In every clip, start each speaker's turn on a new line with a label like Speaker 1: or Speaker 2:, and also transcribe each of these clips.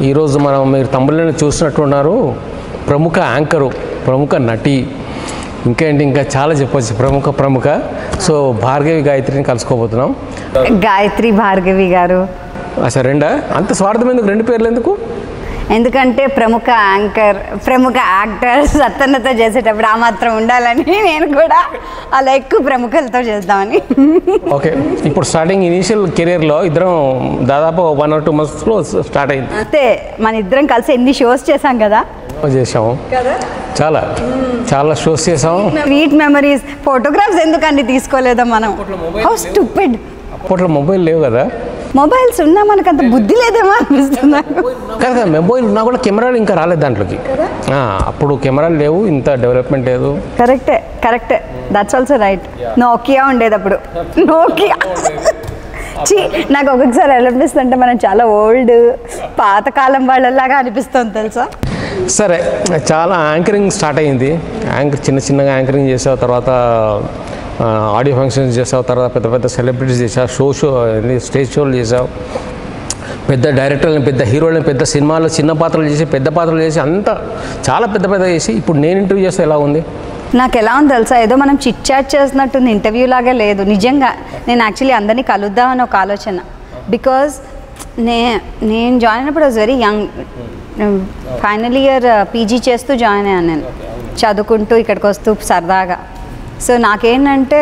Speaker 1: ఈరోజు మనం మీరు తమ్ముళ్ళని చూసినట్టున్నారు ప్రముఖ యాంకరు ప్రముఖ నటి ఇంకా ఏంటి ఇంకా చాలా చెప్పొచ్చు ప్రముఖ ప్రముఖ సో భార్గవి గాయత్రిని కలుసుకోబోతున్నాం
Speaker 2: గాయత్రి భార్గవి గారు
Speaker 1: అసలు రెండా అంత స్వార్థం ఎందుకు రెండు పేర్లు ఎందుకు
Speaker 2: ఎందుకంటే ప్రముఖ యాంకర్ ప్రముఖ యాక్టర్ సత్తన్నతో చేసేటప్పుడు ఆ మాత్రం ఉండాలని నేను కూడా అలా ఎక్కువ ప్రముఖులతో చేద్దామని
Speaker 1: ఓకే ఇప్పుడు స్టార్టింగ్ ఇనీషియల్ కెరీర్లో ఇద్దరం దాదాపు వన్ ఆర్ టూ మంత్స్లో స్టార్ట్ అయింది
Speaker 2: అంతే మన ఇద్దరం కలిసి ఎన్ని షోస్ చేశాం కదా
Speaker 1: చేసాము చాలా చాలా షోస్ చేసాము
Speaker 2: స్వీట్ మెమరీస్ ఫోటోగ్రాఫ్స్ ఎందుకండి తీసుకోలేదా మనం హౌ స్టూపిడ్
Speaker 1: అప్పట్లో మొబైల్ లేవు కదా
Speaker 2: మొబైల్స్ ఉన్నా మనకు అంత బుద్ధి లేదేమో అనిపిస్తుంది నాకు.
Speaker 1: కాదు కదా మొబైల్ ఉన్నా కూడా కెమెరాలు ఇంకా రాలేదు దాంట్లోకి ఆ, అప్పుడు కెమెరాలు లేవు ఇంత డెవలప్మెంట్ లేదు
Speaker 2: కరెక్టే కరెక్టే దట్స్ ఆల్సో రైట్ నోకియా ఉండేది అప్పుడు నోకియా చీ నాకు ఒక్కొక్కసారి ఎలా అనిపిస్తుంది అంటే మనం చాలా ఓల్డ్ పాతకాలం వాళ్ళలాగా అనిపిస్తుంది తెలుసా
Speaker 1: సరే చాలా యాంకరింగ్ స్టార్ట్ అయింది యాంకర్ చిన్న చిన్నగా యాంకరింగ్ చేసావు తర్వాత ఆ, ఆడియో ఫంక్షన్స్ చేసావు తర్వాత పెద్ద పెద్ద సెలబ్రిటీస్ చేసావు షో షో ఏంది, స్టేజ్ షోలు చేసావు పెద్ద డైరెక్టర్లను పెద్ద హీరోలను పెద్ద సినిమాలు చిన్న పాత్రలు చేసి పెద్ద పాత్రలు చేసి అంతా చాలా పెద్ద పెద్ద చేసి ఇప్పుడు నేను ఇంటర్వ్యూ చేస్తే ఎలా ఉంది
Speaker 2: నాకు ఎలా ఉంది తెలుసా ఏదో మనం చిట్ చాట్ చేసినట్టుంది ఇంటర్వ్యూ లాగా లేదు నిజంగా నేను యాక్చువల్లీ అందరినీ కలుద్దామని ఒక ఆలోచన బికాజ్ నే నేను జాయిన్ అయినప్పుడు was very young final year PG చేస్తూ జాయిన్ అయ్యాను నేను చదువుకుంటూ ఇక్కడికి వస్తూ సరదాగా సో నాకేంటంటే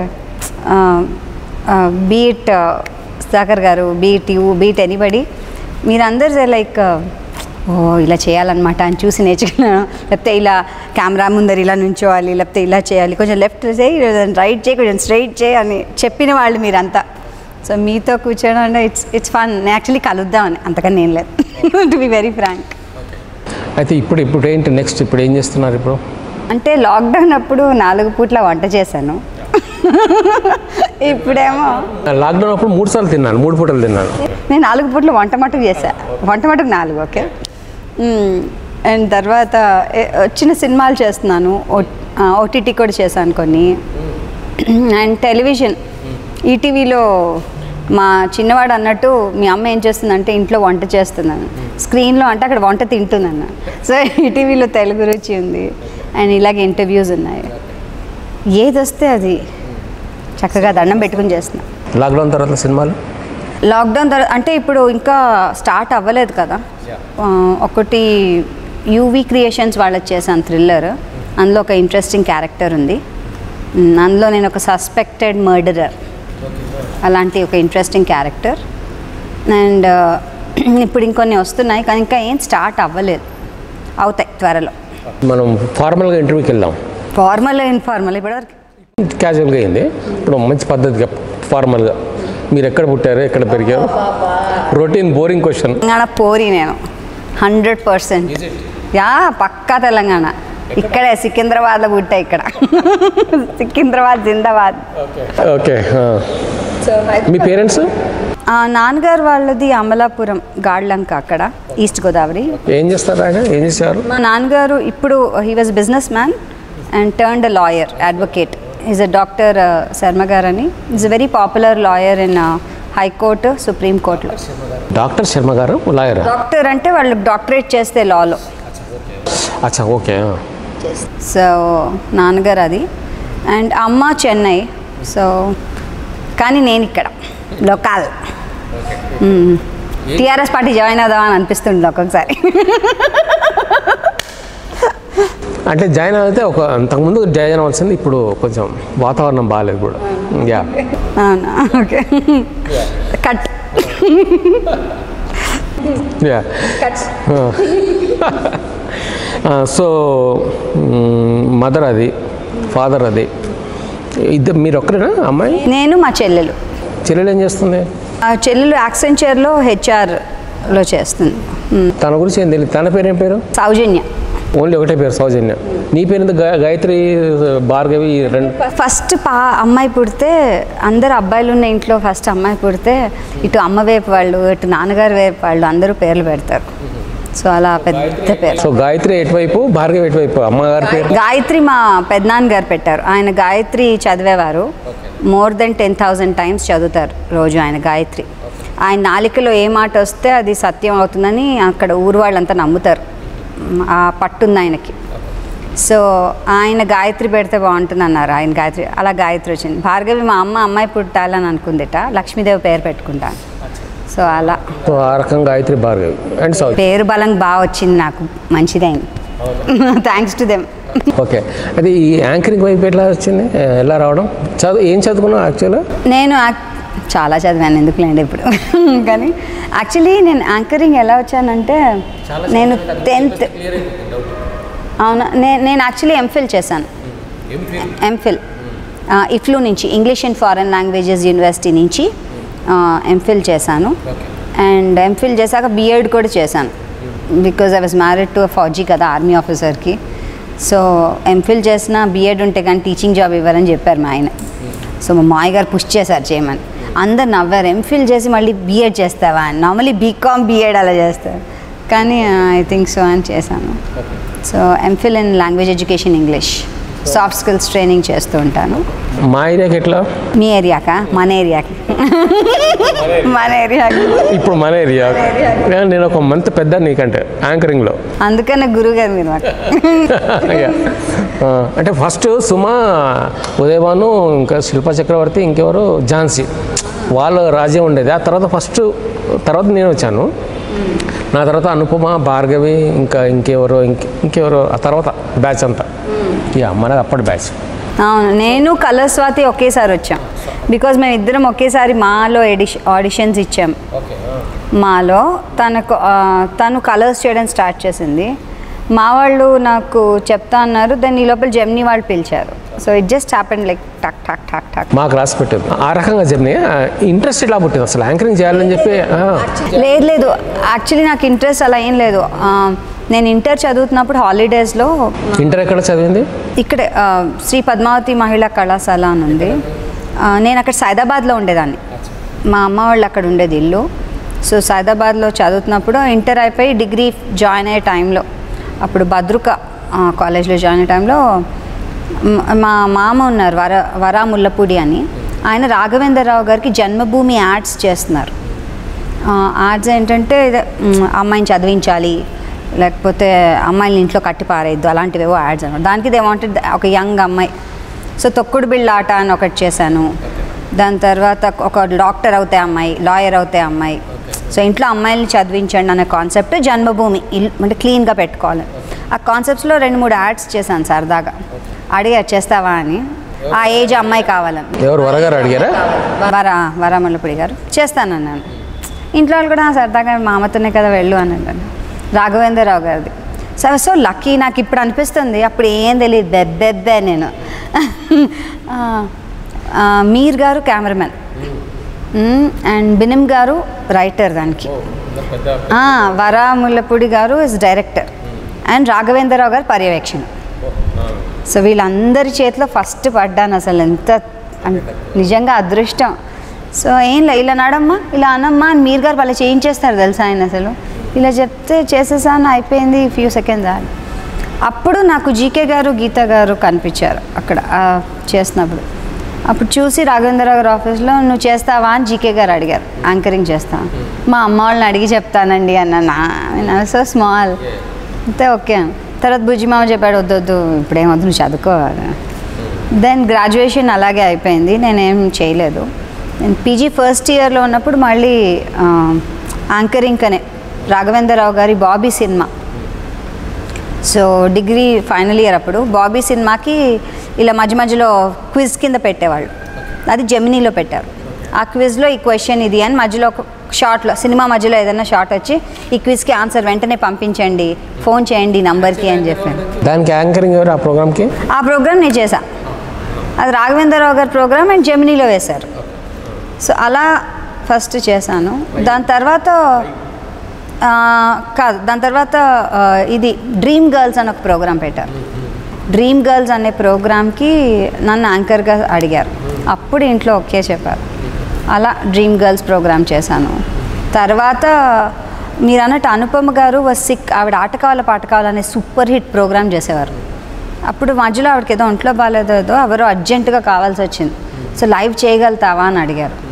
Speaker 2: బీట్ సాగర్ గారు బీట్ యూ బీట్ ఎనీబడి మీరందరూ లైక్ ఓ ఇలా చేయాలన్నమాట అని చూసి నేర్చుకున్నాను లేకపోతే ఇలా కెమెరా ముందర ఇలా నుంచోవాలి లేకపోతే ఇలా చేయాలి కొంచెం లెఫ్ట్ చేయి రైట్ చేయి కొంచెం స్ట్రైట్ చేయి అని చెప్పిన వాళ్ళు మీరంతా సో మీతో కూర్చోడం అంటే ఇట్స్ ఇట్స్ ఫన్ నేను యాక్చువల్లీ కలుద్దామని అంతకని నేను లేదు టు బి వెరీ ఫ్రాంక్
Speaker 1: అయితే ఇప్పుడు ఇప్పుడు ఏంటి నెక్స్ట్ ఇప్పుడు ఏం చేస్తున్నారు ఇప్పుడు
Speaker 2: అంటే లాక్డౌన్ అప్పుడు నాలుగు పూట్ల వంట చేశాను ఇప్పుడేమో
Speaker 1: లాక్డౌన్ అప్పుడు మూడు సార్లు తిన్నాను మూడు పూటలు తిన్నాను
Speaker 2: నేను నాలుగు పూట్లు వంట మటుకు చేశా వంట మటుకు నాలుగు ఓకే అండ్ తర్వాత ఏ- వచ్చిన సినిమాలు చేస్తున్నాను ఓటీటీ కూడా చేశాను కొన్ని అండ్ టెలివిజన్ ఈటీవీలో మా చిన్నవాడు అన్నట్టు మీ అమ్మ ఏం చేస్తుందంటే ఇంట్లో వంట చేస్తున్నాను స్క్రీన్లో అంటే అక్కడ వంట తింటుందన్న సో ఈటీవీలో తెలుగు రుచి ఉంది అండ్ ఇలాగే ఇంటర్వ్యూస్ ఉన్నాయి ఏది వస్తే అది చక్కగా దండం పెట్టుకుని చేస్తున్నాను
Speaker 1: లాక్డౌన్ తర్వాత సినిమాలు
Speaker 2: లాక్డౌన్ తర్వాత అంటే ఇప్పుడు ఇంకా స్టార్ట్ అవ్వలేదు కదా ఆ, ఒకటి యూవీ క్రియేషన్స్ వాళ్ళకి చేశాను థ్రిల్లర్ అందులో ఒక ఇంట్రెస్టింగ్ క్యారెక్టర్ ఉంది ఉమ్, అందులో నేను ఒక సస్పెక్టెడ్ మర్డరర్ అలాంటి ఒక ఇంట్రెస్టింగ్ క్యారెక్టర్ అండ్ ఇప్పుడు ఇంకొన్ని వస్తున్నాయి కానీ ఇంకా ఏం స్టార్ట్ అవ్వలేదు అవుతాయి త్వరలో
Speaker 1: మనం ఫార్మల్గా ఇంటర్వ్యూకి వెళ్దాం
Speaker 2: ఫార్మల్ ఇన్ఫార్మల్ ఇప్పటివరకు
Speaker 1: క్యాజువల్గా అయింది ఇప్పుడు మంచి పద్ధతిగా ఫార్మల్గా మీరు ఎక్కడ పుట్టారు ఎక్కడ పెరిగారు రొటీన్ బోరింగ్ క్వశ్చన్
Speaker 2: తెలంగాణ పోరి నేను హండ్రెడ్ పర్సెంట్ యా పక్కా తెలంగాణ ఇక్కడే సికింద్రాబాద్లో పుట్టా ఇక్కడ సికింద్రాబాద్ జిందాబాద్
Speaker 1: ఓకే మీ పేరెంట్స్
Speaker 2: ఆ, నాన్నగారు వాళ్ళది అమలాపురం గాడ్లంక అక్కడ ఈస్ట్ గోదావరి
Speaker 1: ఏం చేస్తారు ఆయన ఏం చేశారు
Speaker 2: మా నాన్నగారు ఇప్పుడు he was business man and turned a lawyer advocate is a doctor Sharma గారు అని is a very popular lawyer in high court supreme కోర్టులో
Speaker 1: డాక్టర్ శర్మ గారు లాయర్
Speaker 2: డాక్టర్ అంటే వాళ్ళు డాక్టరేట్ చేస్తే లాలో
Speaker 1: అచ్చా ఓకే
Speaker 2: సో నాన్నగారు అది అండ్ అమ్మ చెన్నై సో కానీ నేను ఇక్కడ లోకల్ టీఆర్ఎస్ పార్టీ జాయిన్ అవుదామని అనిపిస్తుంది ఒక్కొక్కసారి
Speaker 1: అంటే జాయిన్ అయితే ఒక అంతకుముందు జాయిన్ అవ్వాల్సింది ఇప్పుడు కొంచెం వాతావరణం బాగాలేదు కూడా యా
Speaker 2: అవునా okay cut
Speaker 1: yeah so mother అది ఫాదర్ అది ఇద్దరు మీరు ఒక్కరేనా అమ్మాయి
Speaker 2: నేను మా చెల్లెలు
Speaker 1: చెల్లెలు ఏం చేస్తుంది
Speaker 2: ఆ చెల్లెలు యాక్సెంచర్లో హెచ్ఆర్లో చేస్తుంది మ్,
Speaker 1: తన గురించి ఏం తెలియదు తన పేరు ఏం పేరు
Speaker 2: సౌజన్య
Speaker 1: ఓన్లీ ఒకటే పేరు సౌజన్య నీ పేరు ఎందుకు గా- గాయత్రి భార్గవి ఈ రెండు
Speaker 2: ఫస్ట్ పా అమ్మాయి పుడితే అందరు అబ్బాయిలు ఉన్న ఇంట్లో ఫస్ట్ అమ్మాయి పుడితే ఇటు అమ్మ వైపు వాళ్ళు ఇటు నాన్నగారు వైపు వాళ్ళు అందరూ పేర్లు పెడతారు సో అలా పెద్ద పేరు
Speaker 1: సో గాయత్రి ఎటువైపు భార్గవి ఎటువైపు అమ్మగారి పేరు
Speaker 2: గాయత్రి మా పెద్దనాన్న గారు పెట్టారు ఆయన గాయత్రి చదివేవారు more than ten thousand times చదువుతారు రోజు ఆయన గాయత్రి ఆయన నాలికలో ఏ మాట వస్తే అది సత్యం అవుతుందని అక్కడ ఊరు వాళ్ళంతా నమ్ముతారు మ్, ఆ పట్టుంది ఆయనకి సో ఆయన గాయత్రి పెడితే బాగుంటుంది అన్నారు ఆయన గాయత్రి అలా గాయత్రి వచ్చింది భార్గవి మా అమ్మ అమ్మాయి పుట్టాలని అనుకుందిట లక్ష్మీదేవి పేరు పెట్టుకుంటాను సో అలా
Speaker 1: సో ఆ రకంగా గాయత్రి భార్గవి అండ్ సౌత్
Speaker 2: పేరు బలం బాగా వచ్చింది నాకు మంచిదైంది థ్యాంక్స్ టు దెమ్
Speaker 1: ఓకే అది ఈ యాంకరింగ్ వైపు ఎట్లా వచ్చింది ఎలా రావడం చదువు ఏం చదువుకున్నావు యాక్చువల్గా
Speaker 2: నేను యాక్- చాలా చదివాను ఎందుకులేండి ఇప్పుడు కానీ యాక్చువల్లీ నేను యాంకరింగ్ ఎలా వచ్చానంటే నేను టెన్త్ అవునా నేను నేను యాక్చువల్లీ ఎంఫిల్ చేశాను ఎంఫిల్ ఇఫ్లూ నుంచి English and foreign languages university నుంచి ఎంఫిల్ చేశాను అండ్ ఎంఫిల్ చేశాక బీఎడ్ కూడా చేశాను because I was married to ఫౌజీ కదా ఆర్మీ ఆఫీసర్కి సో ఎంఫిల్ చేసిన బీఎడ్ ఉంటే కానీ టీచింగ్ జాబ్ ఇవ్వరని చెప్పారు మా ఆయన సో మా మాయ గారు పుష్ చేశారు చేయమని అందరు నవ్వారు ఎంఫిల్ చేసి మళ్ళీ బీఎడ్ చేస్తావా అని నార్మలీ బీకామ్ బీఎడ్ అలా చేస్తారు కానీ ఐ థింక్ సో అని చేశాను so MPhil in language education English soft skills training చేస్తూ ఉంటాను
Speaker 1: మా ఏరియాకి ఎట్లా
Speaker 2: మీ ఏరియాకా మన ఏరియాకి మన ఏరియాకి
Speaker 1: ఇప్పుడు మన ఏరియా నేను ఒక మంత్ పెద్ద నీకంటే యాంకరింగ్లో
Speaker 2: అందుకనే గురువు గారు మీరు మాకు
Speaker 1: Yeah. ఆ, అంటే ఫస్ట్ సుమ ఉదయభాను ఇంకా శిల్పా చక్రవర్తి ఇంకెవరు ఝాన్సీ వాళ్ళ రాజ్యం ఉండేది ఆ తర్వాత ఫస్ట్ తర్వాత నేను వచ్చాను నా తర్వాత అనుపమ భార్గవి ఇంకా ఇంకెవరో ఇంక ఇంకెవరో ఆ తర్వాత బ్యాచ్ అంతా యా మనది అప్పటి బ్యాచ్
Speaker 2: అవును నేను కలర్ స్వాతి ఒకేసారి వచ్చాం బికాజ్ మేము ఇద్దరం ఒకేసారి మాలో ఎడిష్ ఆడిషన్స్ ఇచ్చాం మాలో తనకు ఆ, తను కలర్స్ చేయడం స్టార్ట్ చేసింది మా వాళ్ళు నాకు చెప్తా అన్నారు దాన్ని ఈ లోపల జెమ్ని వాళ్ళు పిలిచారు so it just happen like టక్ టక్ టక్ టక్
Speaker 1: మాకు రాసి పెట్టింది ఆ రకంగా జర్నీ ఇంట్రెస్ట్ ఎలా పుట్టింది అసలు యాంకరింగ్ చేయాలని చెప్పి ఆ,
Speaker 2: లేదు లేదు యాక్చువల్లీ నాకు ఇంట్రెస్ట్ అలా ఏం లేదు ఆ, నేను ఇంటర్ చదువుతున్నప్పుడు హాలిడేస్లో
Speaker 1: ఇంటర్ ఎక్కడ చదివింది
Speaker 2: ఇక్కడ ఆ, శ్రీ పద్మావతి మహిళా కళాశాల అని ఉంది ఆ, నేను అక్కడ సైదాబాద్లో ఉండేదాన్ని మా అమ్మ వాళ్ళు అక్కడ ఉండేది ఇల్లు సో సైదాబాద్లో చదువుతున్నప్పుడు ఇంటర్ అయిపోయి డిగ్రీ జాయిన్ అయ్యే టైంలో అప్పుడు భద్రుక ఆ, కాలేజ్లో జాయిన్ అయ్యే టైంలో మ- మా మామ ఉన్నారు వర వరా ముల్లపూడి అని ఆయన రాఘవేంద్రరావు గారికి జన్మభూమి యాడ్స్ చేస్తున్నారు యాడ్స్ ఏంటంటే ఇదే, మ్, అమ్మాయిని చదివించాలి లేకపోతే అమ్మాయిని ఇంట్లో కట్టి పారేయద్దు అలాంటివేవో యాడ్స్ అనమాట దానికి దే వాంటెడ్ ఒక యంగ్ అమ్మాయి సో తొక్కుడు బిళ్ళ ఆట అని ఒకటి చేశాను దాని తర్వాత ఒక డాక్టర్ అవుతే అమ్మాయి లాయర్ అవుతే అమ్మాయి సో ఇంట్లో అమ్మాయిల్ని చదివించండి అనే కాన్సెప్ట్ జన్మభూమి ఇల్ అంటే క్లీన్గా పెట్టుకోవాలి ఆ కాన్సెప్ట్స్లో రెండు మూడు యాడ్స్ చేశాను సరదాగా అడిగా చేస్తావా అని ఆ ఏజ్ అమ్మాయి కావాలని
Speaker 1: ఎవరు వరగారు అడిగారా
Speaker 2: వర వరమల్లపూడి గారు చేస్తానన్నాను ఇంట్లో వాళ్ళు కూడా సరదాగా మా అమ్మతోనే కదా వెళ్ళు అని అన్నాను రాఘవేంద్రరావు గారిది సో సో లక్కీ నాకు ఇప్పుడు అనిపిస్తుంది అప్పుడు ఏం తెలియదు బెబ్బెబ్బే నేను ఆ, ఆ, మీర్ గారు కెమెరామెన్ అండ్ బినిమ్ గారు రైటర్ దానికి ఆ, వర ముల్లపూడి గారు ఇస్ డైరెక్టర్ అండ్ రాఘవేంద్రరావు గారు పర్యవేక్షణ సో వీళ్ళందరి చేతిలో ఫస్ట్ పడ్డాను అసలు ఎంత అన్- నిజంగా అదృష్టం సో ఏం లే ఇలా నాడమ్మా ఇలా అనమ్మా అని మీరు గారు వాళ్ళు చేయించేస్తారు తెలుసా ఆయన అసలు ఇలా చెప్తే చేసేసాను అయిపోయింది ఫ్యూ సెకండ్స్ అని అప్పుడు నాకు జీకే గారు గీత గారు కనిపించారు అక్కడ ఆ, చేస్తున్నప్పుడు అప్పుడు చూసి రాఘవేంద్రరావు గారు ఆఫీస్లో నువ్వు చేస్తావా అని జీకే గారు అడిగారు యాంకరింగ్ చేస్తాను మా అమ్మ వాళ్ళని అడిగి చెప్తానండి అన్న నా సో స్మాల్ అంతే ఓకే తర్వాత బుజ్జిమామ చెప్పాడు వద్దు వద్దు ఇప్పుడేం వద్దు నువ్వు చదువుకో దెన్ గ్రాడ్యుయేషన్ అలాగే అయిపోయింది నేనేం చేయలేదు నేను పీజీ ఫస్ట్ ఇయర్లో ఉన్నప్పుడు మళ్ళీ ఆ, యాంకరింగ్ అనే రాఘవేంద్రరావు గారి బాబీ సినిమా సో డిగ్రీ ఫైనల్ ఇయర్ అప్పుడు బాబీ సినిమాకి ఇలా మధ్య మధ్యలో క్విజ్ కింద పెట్టేవాళ్ళు అది జెమినీలో పెట్టారు ఆ క్విజ్లో ఈ క్వశ్చన్ ఇది అని మధ్యలో ఒక షార్ట్లో సినిమా మధ్యలో ఏదైనా షార్ట్ వచ్చి ఈ క్విజ్కి ఆన్సర్ వెంటనే పంపించండి ఫోన్ చేయండి నంబర్కి అని చెప్పాను
Speaker 1: దానికి యాంకరింగ్ ఎవరు ఆ ప్రోగ్రామ్కి
Speaker 2: ఆ ప్రోగ్రామ్ నేను చేశా అది రాఘవేంద్రరావు గారి ప్రోగ్రామ్ అండ్ జెమినీలో వేశారు సో అలా ఫస్ట్ చేశాను దాని తర్వాత ఆ, కాదు దాని తర్వాత ఆ, ఇది డ్రీమ్ గర్ల్స్ అని ఒక ప్రోగ్రామ్ పెట్టారు డ్రీమ్ గర్ల్స్ అనే ప్రోగ్రామ్కి నన్ను యాంకర్గా అడిగారు అప్పుడు ఇంట్లో ఓకే చెప్పారు అలా డ్రీమ్ గర్ల్స్ ప్రోగ్రామ్ చేశాను తర్వాత మీరు అన్నట్టు అనుపమ గారు was సిక్ ఆవిడ ఆట కావాల పాట కావాలనే సూపర్ హిట్ ప్రోగ్రామ్ చేసేవారు అప్పుడు మధ్యలో ఆవిడకి ఏదో ఒంట్లో బాగాలేదో ఏదో ఎవరో అర్జెంటుగా కావాల్సి వచ్చింది సో లైవ్ చేయగలుగుతావా అని అడిగారు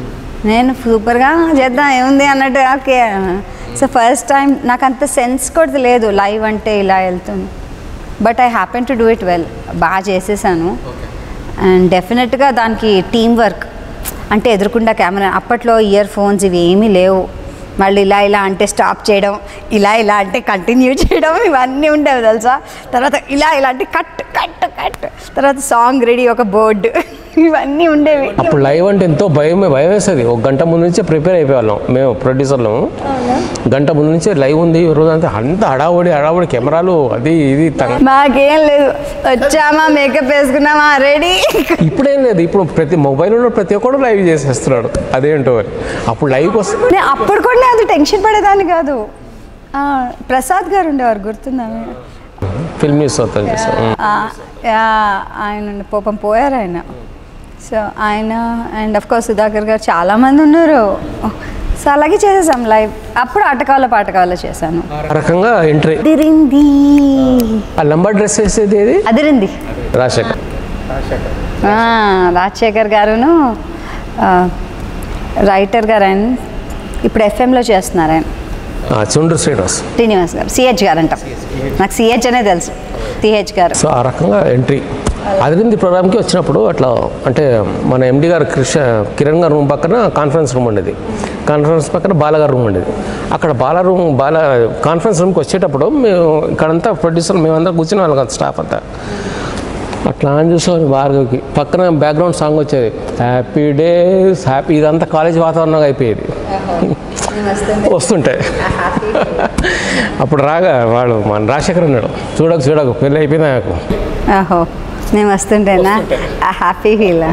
Speaker 2: నేను సూపర్గా చేద్దాం ఏముంది అన్నట్టు ఓకే సో ఫస్ట్ టైం నాకు అంత సెన్స్ కూడా లేదు లైవ్ అంటే ఇలా వెళ్తుంది but I happen to do it well బాగా చేసేసాను అండ్ డెఫినెట్గా దానికి టీం వర్క్ అంటే ఎదురుకుండా కెమెరా అప్పట్లో ఇయర్ ఫోన్స్ ఇవి ఏమీ లేవు మళ్ళీ ఇలా ఇలా అంటే స్టాప్ చేయడం ఇలా ఇలా అంటే కంటిన్యూ చేయడం ఇవన్నీ ఉండేవి తెలుసా తర్వాత ఇలా ఇలా అంటే కట్ కట్ కట్ తర్వాత సాంగ్ రెడీ ఒక బోర్డు ఇవన్నీ ఉండేవి
Speaker 1: అప్పుడు లైవ్ అంటే ఎంతో భయం భయం వేస్తుంది ఒక గంట ముందు నుంచే ప్రిపేర్ అయిపోయేవాళ్ళం మేము ప్రొడ్యూసర్లు గంట ముందు నుంచే లైవ్ ఉంది ఈ రోజు అంతా అంత హడావుడి హడావుడి కెమెరాలు అది ఇది త-
Speaker 2: మాకేం లేదు వచ్చామా మేకప్ వేసుకున్నామా రెడీ
Speaker 1: ఇప్పుడేం లేదు ఇప్పుడు ప్రతి మొబైల్లో ప్రతి ఒక్కడు లైవ్ చేసేస్తున్నాడు అదేంటో మరి అప్పుడు లైవ్కి వస్తే
Speaker 2: నేను అప్పుడు కూడా నేను అది టెన్షన్ పడేదాన్ని కాదు ఆ, ప్రసాద్ గారు ఉండేవారు గుర్తుందా
Speaker 1: ఫిల్మ్ న్యూస్ అవుతాను చేస్తాం
Speaker 2: ఆ, యా, ఆయన పాపం పోయారు ఆయన సో ఆయన అండ్ అఫ్ కోర్స్ సుధాకర్ గారు చాలామంది ఉన్నారు సో అలాగే చేసేసాం లైవ్ అప్పుడు ఆటకాల పాటకాల చేశాను
Speaker 1: ఆ రకంగా ఎంట్రీ
Speaker 2: అదిరింది
Speaker 1: ఆ లంబర్ డ్రెస్ వేసేది ఏది
Speaker 2: అదిరింది
Speaker 1: రాజశేఖర్
Speaker 2: ఆ, రాజశేఖర్ గారును ఆ, రైటర్ గారు ఆయన ఇప్పుడు ఎఫ్ఎంలో చేస్తున్నారు ఆయన
Speaker 1: ఆ, చుండ్రు శ్రీనివాస్
Speaker 2: శ్రీనివాస్ గారు సిహెచ్ గారు అంటాం నాకు సిహెచ్ అనే తెలుసు సిహెచ్ గారు
Speaker 1: సో ఆ రకంగా ఎంట్రీ అదిరింది ప్రోగ్రామ్కి వచ్చినప్పుడు అట్లా అంటే మన ఎండి గారు కృష్ణ కిరణ్ గారు రూమ్ పక్కన కాన్ఫరెన్స్ రూమ్ ఉండేది కాన్ఫరెన్స్ పక్కన బాలగారు రూమ్ ఉండేది అక్కడ బాల రూమ్ బాల కాన్ఫరెన్స్ రూమ్కి వచ్చేటప్పుడు మేము ఇక్కడంతా ప్రొడ్యూసర్ మేమందరం కూర్చుని వాళ్ళం కదా స్టాఫ్ అంతా అట్లా అని చూసాను భార్గవ్కి పక్కన బ్యాక్గ్రౌండ్ సాంగ్ వచ్చేది హ్యాపీ డేస్ హ్యాపీ ఇదంతా కాలేజ్ వాతావరణంగా అయిపోయేది వస్తుంటాయి అప్పుడు రాగా వాడు మన రాజశేఖర్ ఉన్నాడు చూడకు చూడకు పెళ్ళి అయిపోయింది నాకు
Speaker 2: ఓహో నేను వస్తుంటేనా ఆ హ్యాపీ ఫీల్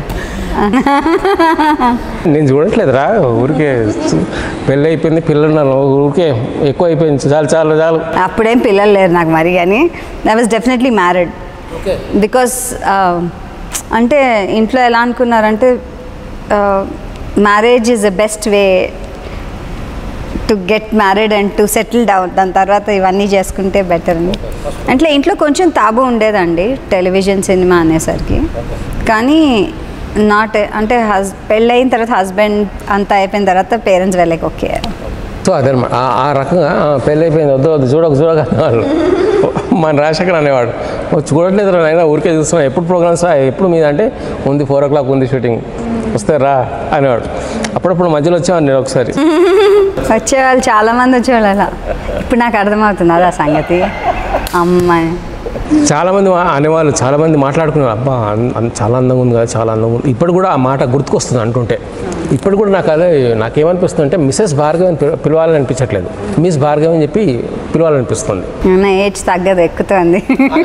Speaker 1: నేను చూడట్లేదు రా ఊరికే పెళ్ళి అయిపోయింది పిల్లలు ఉన్నారు. ఊరికే ఎక్కువ అయిపోయింది చాలు చాలు చాలు
Speaker 2: అప్పుడేం పిల్లలు లేరు నాకు మరి కానీ I was definitely married because అంటే ఇంట్లో ఎలా అనుకున్నారంటే marriage is the best way to get married and to settle down దాని తర్వాత ఇవన్నీ చేసుకుంటే బెటర్ అని అంటే ఇంట్లో కొంచెం తాబు ఉండేదండి టెలివిజన్ సినిమా అనేసరికి కానీ నాట్ అంటే హస్ పెళ్ళయిన తర్వాత హస్బెండ్ అంతా అయిపోయిన తర్వాత పేరెంట్స్ వెళ్ళకి ఓకే
Speaker 1: సో అదనమాట ఆ- ఆ రకంగా ఆ, పెళ్ళి అయిపోయింది వద్దు వద్దు చూడకు చూడక అనేవాళ్ళు మన రాజశేఖర్ అనేవాడు "ఓ, చూడట్లేదు రా అయినా ఊరికే చూస్తున్నా ఎప్పుడు ప్రోగ్రామ్స్ రా ఎప్పుడు మీద అంటే ఉంది ఫోర్ ఓ క్లాక్ ఉంది షూటింగ్ వస్తే రా అనేవాడు అప్పుడప్పుడు మధ్యలో వచ్చేవాడిని నేను ఒకసారి
Speaker 2: వచ్చేవాళ్ళు చాలామంది వచ్చేవాళ్ళు అలా ఇప్పుడు నాకు అర్థమవుతుంది అదా సంగతి అమ్మాయి
Speaker 1: చాలామంది మా- అనేవాళ్ళు చాలామంది మాట్లాడుకున్నారు అబ్బా అన్- అన్- చాలా అందంగా ఉంది కదా చాలా అందంగా ఉంది ఇప్పుడు కూడా ఆ మాట గుర్తుకొస్తుంది అంటుంటే ఇప్పుడు కూడా నాకు అదే నాకేమనిపిస్తుంది అంటే మిసెస్ భార్గవ్ అని పిల- పిలవాలని అనిపించట్లేదు మిస్ భార్గవ్ అని చెప్పి పిలవాలనిపిస్తుంది
Speaker 2: నా ఏజ్ తగ్గదు ఎక్కుతుంది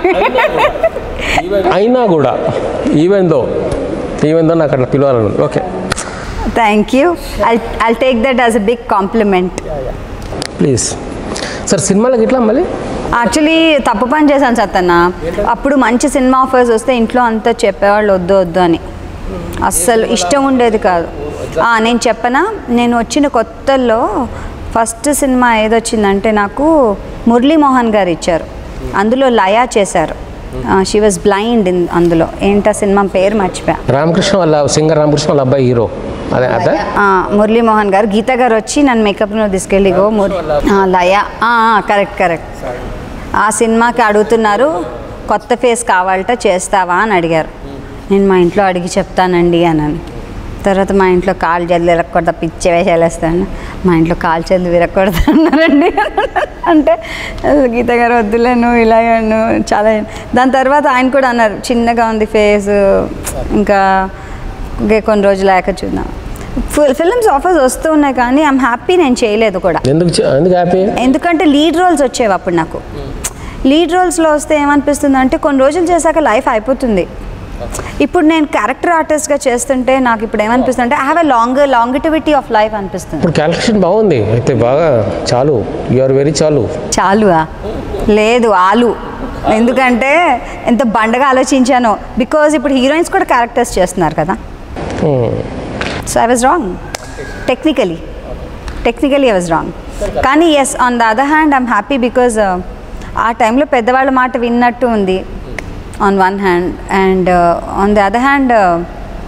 Speaker 1: అయినా కూడా ఈవెన్ దో ఈవెన్ దో నాకు అట్లా పిలవాలని ఉంది okay
Speaker 2: thank you I I take that as a big compliment
Speaker 1: please sir సినిమాలకి ఇట్లా మళ్ళీ
Speaker 2: యాక్చువల్లీ తప్పు పని చేశాను సత్తన్న అప్పుడు మంచి సినిమా ఆఫర్స్ వస్తే ఇంట్లో అంతా చెప్పేవాళ్ళు వద్దు వద్దు అని అస్సలు ఇష్టం ఉండేది కాదు ఆ, నేను చెప్పనా నేను వచ్చిన కొత్తల్లో ఫస్ట్ సినిమా ఏదొచ్చిందంటే నాకు మురళీమోహన్ గారు ఇచ్చారు అందులో లయా చేశారు షీ వాజ్ బ్లైండ్ ఇన్ అందులో ఏంటా సినిమా పేరు మర్చిపోయా
Speaker 1: రామకృష్ణ వాళ్ళ సింగర్ రామకృష్ణ వాళ్ళ అబ్బాయి హీరో అదే అదే
Speaker 2: ఆ, మురళీమోహన్ గారు గీత గారు వచ్చి నన్ను మేకప్లో తీసుకెళ్ళి గో ముర్ ఆ, లయ కరెక్ట్ కరెక్ట్ ఆ సినిమాకి అడుగుతున్నారు కొత్త ఫేస్ కావాలట చేస్తావా అని అడిగారు నేను మా ఇంట్లో అడిగి చెప్తానండి అన్నాను తర్వాత మా ఇంట్లో కాలు జల్లు విరగకూడదు పిచ్చి వేషాలు వేస్తాను మా ఇంట్లో కాలు చెల్లు విరగకూడదు అన్నారండి అంటే గీత గారు వద్దులేను ఇలాగను చాలా దాని తర్వాత ఆయన కూడా అన్నారు చిన్నగా ఉంది ఫేస్ ఇంకా ఇంకే కొన్ని రోజులు అయ్యాక చూద్దాం ఫిల్మ్స్ ఆఫర్స్ వస్తూ ఉన్నాయి కానీ ఐమ్ హ్యాపీ నేను చేయలేదు కూడా
Speaker 1: ఎందుకు చే- ఎందుకు హ్యాపీ
Speaker 2: ఎందుకంటే లీడ్ రోల్స్ వచ్చేవి అప్పుడు నాకు లీడ్ రోల్స్లో వస్తే ఏమనిపిస్తుంది అంటే కొన్ని రోజులు చేశాక లైఫ్ అయిపోతుంది ఇప్పుడు నేను క్యారెక్టర్ ఆర్టిస్ట్గా చేస్తుంటే నాకు ఇప్పుడు ఏమనిపిస్తుంది అంటే I have a long longevity of life అనిపిస్తుంది
Speaker 1: ఇప్పుడు క్యాలిక్యులేషన్ బాగుంది అయితే బాగా చాలు యు ఆర్ వెరీ చాలు
Speaker 2: చాలువా లేదు ఆలు ఎందుకంటే ఎంత బండగా ఆలోచించానో బికాజ్ ఇప్పుడు హీరోయిన్స్ కూడా క్యారెక్టర్స్ చేస్తున్నారు కదా
Speaker 1: Hmm.
Speaker 2: So I was wrong technically technically I was wrong కానీ yes on the other hand I'm happy because ఆ టైంలో పెద్దవాళ్ళ మాట విన్నట్టు ఉంది on one hand and on the other hand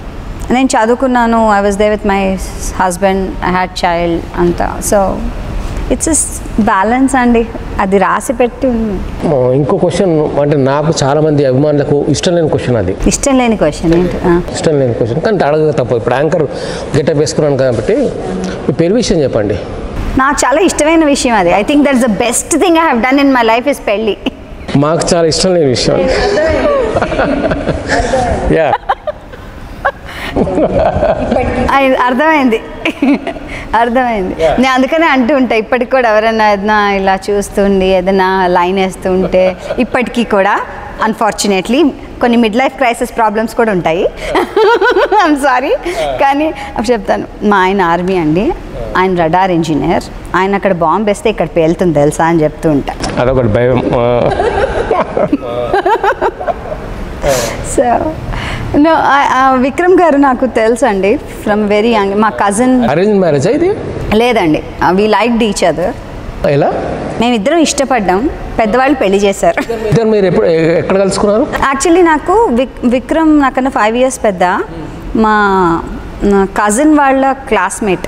Speaker 2: నేను చదువుకున్నాను I was they with my husband I had child అంతా సో ఇట్స్ ఇస్ బ్యాలెన్స్ అండి అది రాసి పెట్టి ఉంది.
Speaker 1: ఆ, ఇంకో క్వశ్చన్ అంటే నాకు చాలా మంది అభిమానులకు ఇష్టం లేని క్వశ్చన్ అది
Speaker 2: ఇష్టం లేని క్వశ్చన్ ఏంటి ఆ.
Speaker 1: ఇష్టం లేని క్వశ్చన్ కానీ అడగక తప్పదు ఇప్పుడు యాంకర్ గెటప్ వేసుకున్నాను కాబట్టి మీ పేరు విషయం చెప్పండి
Speaker 2: నాకు చాలా ఇష్టమైన విషయం అది I think that's the best thing I have done in my life is పెళ్ళి
Speaker 1: మాకు చాలా ఇష్టం లేని విషయం యా
Speaker 2: అది అర్థమైంది అర్థమైంది నేను అందుకనే అంటూ ఉంటా ఇప్పటికి కూడా ఎవరైనా ఏదైనా ఇలా చూస్తుండి ఏదైనా లైన్ వేస్తూ ఉంటే ఇప్పటికీ కూడా అన్ఫార్చునేట్లీ కొన్ని మిడ్ లైఫ్ క్రైసిస్ ప్రాబ్లమ్స్ కూడా ఉంటాయి ఐమ్ సారీ కానీ అప్పుడు చెప్తాను మా ఆయన ఆర్మీ అండి ఆయన రడార్ ఇంజనీర్ ఆయన అక్కడ బాంబు వేస్తే ఇక్కడ పేలుతుంది తెలుసా అని చెప్తూ ఉంటా
Speaker 1: అదొకటి భయం ఆ,
Speaker 2: సో నో విక్రమ్ గారు నాకు తెలుసు అండి ఫ్రమ్ వెరీ యంగ్ మా కజిన్
Speaker 1: అరేంజ్ మ్యారేజ్ ఇది
Speaker 2: లేదండి వీ లైక్ ఈచ్ అదర్
Speaker 1: ఎలా
Speaker 2: మేమిద్దరం ఇష్టపడ్డాం పెద్దవాళ్ళు పెళ్లి చేశారు
Speaker 1: ఇద్దరు మీరు ఎప్పుడు ఎ- ఎక్కడ కలుసుకున్నారు
Speaker 2: యాక్చువల్లీ నాకు విక్ విక్రమ్ నాకన్నా ఫైవ్ ఇయర్స్ పెద్ద మా కజిన్ వాళ్ళ క్లాస్మేట్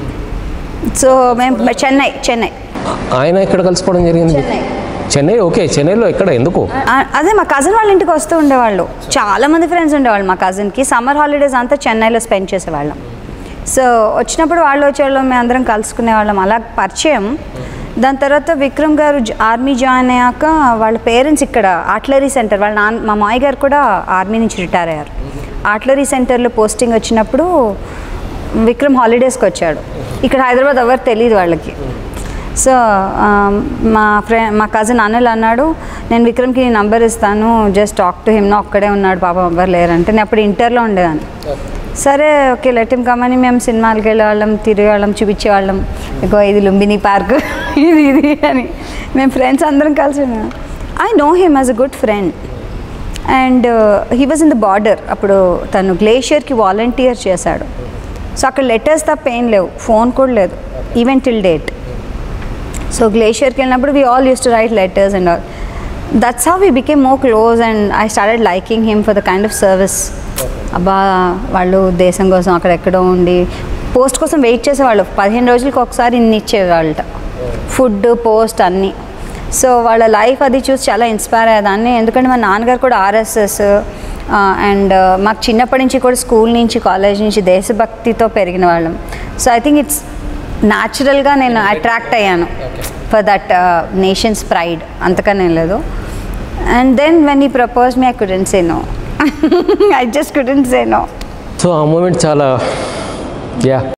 Speaker 2: సో మేము చెన్నై చెన్నై
Speaker 1: ఆయన ఎక్కడ కలుసుకోవడం జరిగింది
Speaker 2: చెన్నై.
Speaker 1: చెన్నై ఓకే చెన్నైలో ఎక్కడ ఎందుకు
Speaker 2: ఆ, అదే మా కజిన్ వాళ్ళ ఇంటికి వస్తూ ఉండేవాళ్ళు చాలా మంది ఫ్రెండ్స్ ఉండేవాళ్ళు మా కజిన్కి సమ్మర్ హాలిడేస్ అంతా చెన్నైలో స్పెండ్ చేసేవాళ్ళం సో వచ్చినప్పుడు వాళ్ళు వచ్చేవాళ్ళం మేము అందరం కలుసుకునే వాళ్ళం అలా పరిచయం దాని తర్వాత విక్రమ్ గారు జ- ఆర్మీ జాయిన్ అయ్యాక వాళ్ళ పేరెంట్స్ ఇక్కడ ఆర్టిలరీ సెంటర్ వాళ్ళ నాన్న మా మాయ గారు కూడా ఆర్మీ నుంచి రిటైర్ అయ్యారు ఆర్టిలరీ సెంటర్లో పోస్టింగ్ వచ్చినప్పుడు విక్రమ్ హాలిడేస్కి వచ్చాడు ఇక్కడ హైదరాబాద్ ఎవరు తెలియదు వాళ్ళకి సో ఆ, మా ఫ్రెండ్ మా కజిన్ అనిల్ అన్నాడు నేను విక్రమ్కి నీ నంబర్ ఇస్తాను జస్ట్ టాక్ టు హిమ్ నా ఒక్కడే ఉన్నాడు పాపం ఎవ్వరు లేరంటే నేను అప్పుడు ఇంటర్లో ఉండేదాన్ని సరే ఓకే లెట్ హిమ్ కమని మేము సినిమాలకి వెళ్ళేవాళ్ళం తిరిగేవాళ్ళం చూపించేవాళ్ళం ఇగో ఇది లుంబిని పార్క్ ఇది ఇది అని మేము ఫ్రెండ్స్ అందరం కలిసి I know him as a good friend and he was in the border అప్పుడు తను గ్లేషియర్కి వాలంటీర్ చేశాడు సో అక్కడ లెటర్స్ తప్ప ఏం లేవు ఫోన్ కూడా లేదు ఈవెన్ టిల్ డేట్ సో గ్లేషియర్కి వెళ్ళినప్పుడు we all use to write letters and all that's how we became more close and I started liking him for the kind of service అబ్బా వాళ్ళు దేశం కోసం అక్కడెక్కడో ఉండి పోస్ట్ కోసం వెయిట్ చేసేవాళ్ళు పదిహేను రోజులకి ఒకసారి ఇన్ని ఇచ్చేవాళ్ళట ఫుడ్ పోస్ట్ అన్నీ సో వాళ్ళ లైఫ్ అది చూసి చాలా ఇన్స్పైర్ అయ్యేదాన్ని ఎందుకంటే మా నాన్నగారు కూడా ఆర్ఎస్ఎస్ అండ్ మాకు చిన్నప్పటి నుంచి కూడా స్కూల్ నుంచి కాలేజ్ నుంచి దేశభక్తితో పెరిగిన వాళ్ళం సో ఐ థింక్ ఇట్స్ న్యాచురల్గా నేను అట్రాక్ట్ అయ్యాను ఫర్ దట్ నేషన్స్ ప్రైడ్ అంతకనే లేదు and then when he propose me I couldn't say no I just couldn't say no
Speaker 1: so ఆ మూమెంట్ చాలా యా